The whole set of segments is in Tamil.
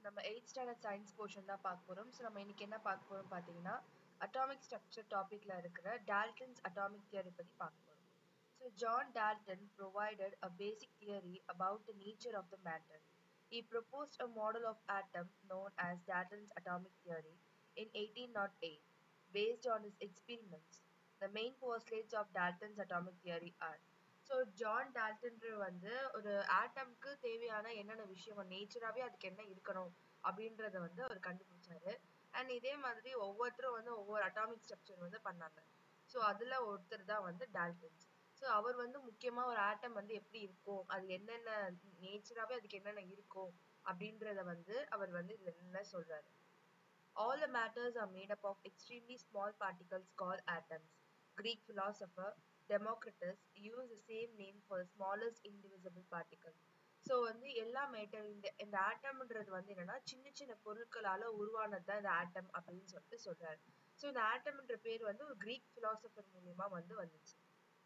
நம்ம எயிட் ஸ்டாண்டர்ட் சயின்ஸ் போர்ஷன் தான் பார்க்க போகிறோம் ஸோ நம்ம இன்னைக்கு என்ன பார்க்க போகிறோம் பார்த்தீங்கன்னா அட்டாமிக் ஸ்ட்ரக்சர் டாப்பிக்கில் இருக்கிற டால்டன்ஸ் அட்டாமிக் தியரி பற்றி பார்க்க போகிறோம் so John Dalton provided a basic theory about the nature of the matter. He proposed a model of atom known as Dalton's atomic theory in 1808 based on his experiments. The main postulates of Dalton's atomic theory are so John டால்டன்ற வந்து ஒரு ஆட்டம்க்கு தேவையான என்னென்ன விஷயம் நேச்சராகவே அதுக்கு என்ன இருக்கணும் அப்படின்றத வந்து அவர் கண்டுபிடிச்சாரு அண்ட் இதே மாதிரி ஒவ்வொருத்தரும் வந்து ஒவ்வொரு அட்டாமிக் ஸ்ட்ரக்சர் வந்து பண்ணாங்க ஸோ அதில் ஒருத்தர் தான் வந்து டால்டன்ஸ் ஸோ அவர் வந்து முக்கியமாக ஒரு ஆட்டம் வந்து எப்படி இருக்கும் அது என்னென்ன நேச்சராகவே அதுக்கு என்னென்ன இருக்கும் அப்படின்றத வந்து அவர் வந்து இதில் என்ன சொல்றாரு All the matters are made up of extremely small particles called atoms. Greek philosopher Democritus used the same name for the smallest indivisible particle. So வந்து எல்லா மேட்டர் இந்த இந்த ஆட்டம்ன்றது வந்து என்னன்னா சின்ன சின்ன பொருட்களால உருவானது தான் இந்த ஆட்டம் அப்படின்னு சொல்லிட்டு சொல்றாரு ஸோ இந்த ஆட்டம்ன்ற பேர் வந்து ஒரு கிரீக் பிலாசபர் மூலியமா வந்து வந்துச்சு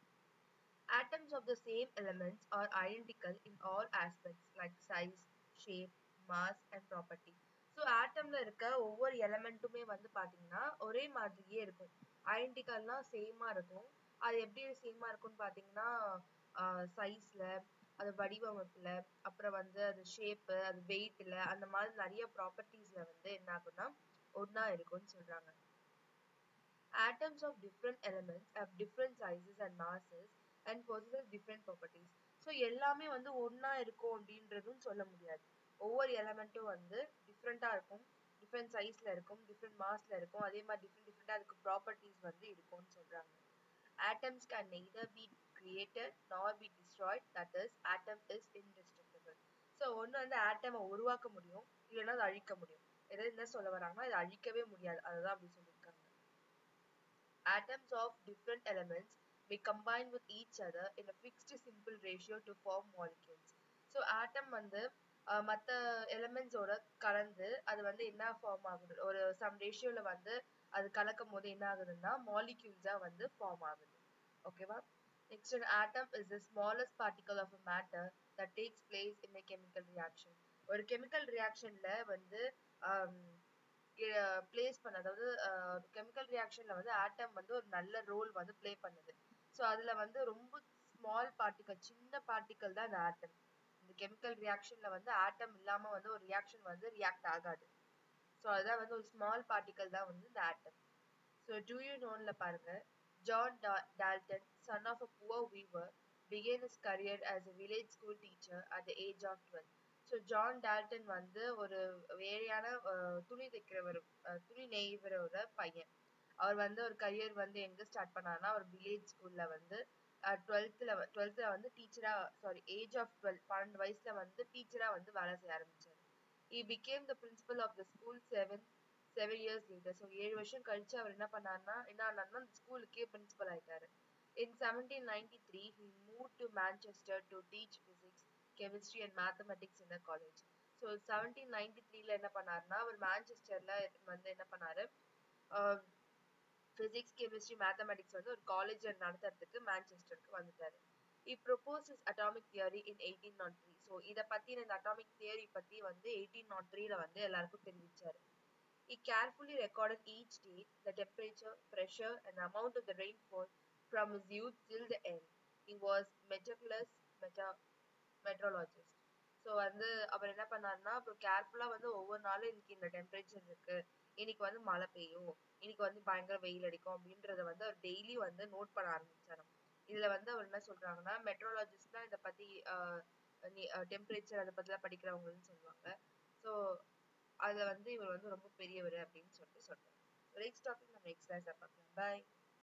Atoms of the same elements are identical in all aspects like size, shape, mass and property. So ஆட்டம்ல இருக்க ஒவ்வொரு எலமெண்ட்டுமே வந்து பாத்தீங்கன்னா ஒரே மாதிரியே இருக்கும் ஐடென்டிக்கல்னா சேமா இருக்கும் அது எப்படி சேமா இருக்கும்னு பாத்தீங்கன்னா சைஸ்ல அது வடிவமைப்புல அப்புறம் வந்து அது ஷேப்பு அது வெயிட்ல அந்த மாதிரி நிறைய ப்ராப்பர்ட்டிஸ்ல வந்து என்ன ஆகும்னா ஒன்னா இருக்கும்னு சொல்றாங்க Atoms of different elements have different sizes and masses and possess different properties. So எல்லாமே வந்து ஒண்ணா இருக்கும் அப்படின்றதும் சொல்ல முடியாது ஒவ்வொரு எலமெண்ட்டும் வந்து டிஃப்ரெண்ட்டாக இருக்கும் டிஃப்ரெண்ட் சைஸில் இருக்கும் டிஃப்ரெண்ட் மாஸ்ல இருக்கும் அதே மாதிரி டிஃப்ரெண்ட் டிஃப்ரெண்ட்டாக அதுக்கு ப்ராப்பர்ட்டிஸ் வந்து இருக்கும்னு சொல்கிறாங்க atoms can neither be created nor be destroyed that is atom is indestructible so ஒன்று வந்து ஆட்டமை உருவாக்க முடியும் இல்லைன்னா அதை அழிக்க முடியும் எதாவது என்ன சொல்ல வராங்கன்னா இதை அழிக்கவே முடியாது அதுதான் அப்படி சொல்லியிருக்காங்க atoms of different elements may combine with each other in a fixed simple ratio to form molecules so atom வந்து மற்ற எலிமெண்ட்ஸோட கலந்து அது வந்து என்ன ஃபார்ம் ஆகுது ஒரு சம் ரேஷியோல வந்து அது கலக்கும் போது என்ன ஆகுதுன்னா மாலிக்யூல்ஸா வந்து ஃபார்ம் ஆகுது ஓகேவா next an atom is the smallest particle of a matter that takes place in a chemical reaction ஒரு கெமிக்கல் ரியாக்ஷன்ல வந்து பிளேஸ் பண்ண அதாவது கெமிக்கல் ரியாக்ஷன்ல வந்து ஆட்டம் வந்து ஒரு நல்ல ரோல் வந்து ப்ளே பண்ணுது ஸோ அதுல வந்து ரொம்ப ஸ்மால் பார்ட்டிக்கல் சின்ன பார்ட்டிக்கல் தான் இந்த ஆட்டம் இந்த கெமிக்கல் ரியாக்ஷன்ல வந்து ஆட்டம் இல்லாம வந்து ஒரு ரியாக்ஷன் வந்து ரியாக்ட் ஆகாது ஸோ அதுதான் வந்து ஒரு ஸ்மால் பார்ட்டிக்கல் தான் வந்து இந்த ஆட்டம் ஸோ டூ யூ நோன்ல பாருங்க John Dalton son of a poor weaver became his career as a village school teacher at the age of twelve so John Dalton வந்து ஒரு ஏழையான துணி தைக்கிறவர் துணி நெய்வரோட பையன் அவர் வந்து ஒரு கரியர் வந்து எங்க ஸ்டார்ட் பண்ணாருன்னா ஒரு வில்லேஜ் ஸ்கூல்ல வந்து டுவெல்த்தில் டுவெல்த்தில் வந்து டீச்சரா சாரி ஏஜ் ஆஃப் டுவெல் பன்னெண்டு வயசுல வந்து டீச்சரா வந்து வேலை செய்ய ஆரம்பிச்சாரு he became the principal of the school seven seven years later so ஏழு வருஷம் கழிச்சு அவர் என்ன பண்ணாருன்னா என்ன ஆனார்னா அந்த ஸ்கூலுக்கே பிரின்சிபல் ஆயிட்டாரு in seventeen ninety three he move to Manchester to teach physics chemistry and mathematics இந்த காலேஜ் ஸோ செவன்டீன் நைன்டி த்ரீல என்ன பண்ணாருன்னா அவர் மேன்செஸ்டர்ல வந்து என்ன பண்ணாரு பிசிக்ஸ் கெமிஸ்ட்ரி மேத்தமெட்டிக்ஸ் வந்து ஒரு காலேஜ் நடத்துறதுக்கு மேன்செஸ்டருக்கு வந்துட்டாரு he propose his atomic theory in eighteen nought three so இதை பற்றின இந்த அட்டாமிக் தியரி பற்றி வந்து எயிட்டீன் நாட் த்ரீல வந்து எல்லாருக்கும் தெரிவிச்சாரு he carefully recorded each date the temperature pressure and amount of the rainfall from his youth till the end he was meticulous meta meteorologist so வந்து அவர் என்ன பண்ணாருன்னா அப்புறம் கேர்ஃபுல்லாக வந்து ஒவ்வொரு நாளும் இன்னைக்கு இந்த டெம்பரேச்சர் இருக்கு இன்னைக்கு வந்து மழை பெய்யும் இன்னைக்கு வந்து பயங்கர வெயில் அடிக்கும் அப்படின்றத வந்து அவர் டெய்லி வந்து நோட் பண்ண ஆரம்பிச்சாராம் இதுல வந்து அவர் என்ன சொல்றாங்கன்னா மெட்ரோலாஜிஸ்ட் தான் இதை பத்தி டெம்பரேச்சர் அதை பத்திலாம் படிக்கிறவங்கன்னு சொல்லுவாங்க ஸோ அதுல வந்து இவர் வந்து ரொம்ப பெரியவர் அப்படின்னு சொல்லிட்டு சொல்றாரு நெக்ஸ்ட் டாபிக் நம்ம நெக்ஸ்ட் கிளாஸ்ல பார்க்கலாம் பாய்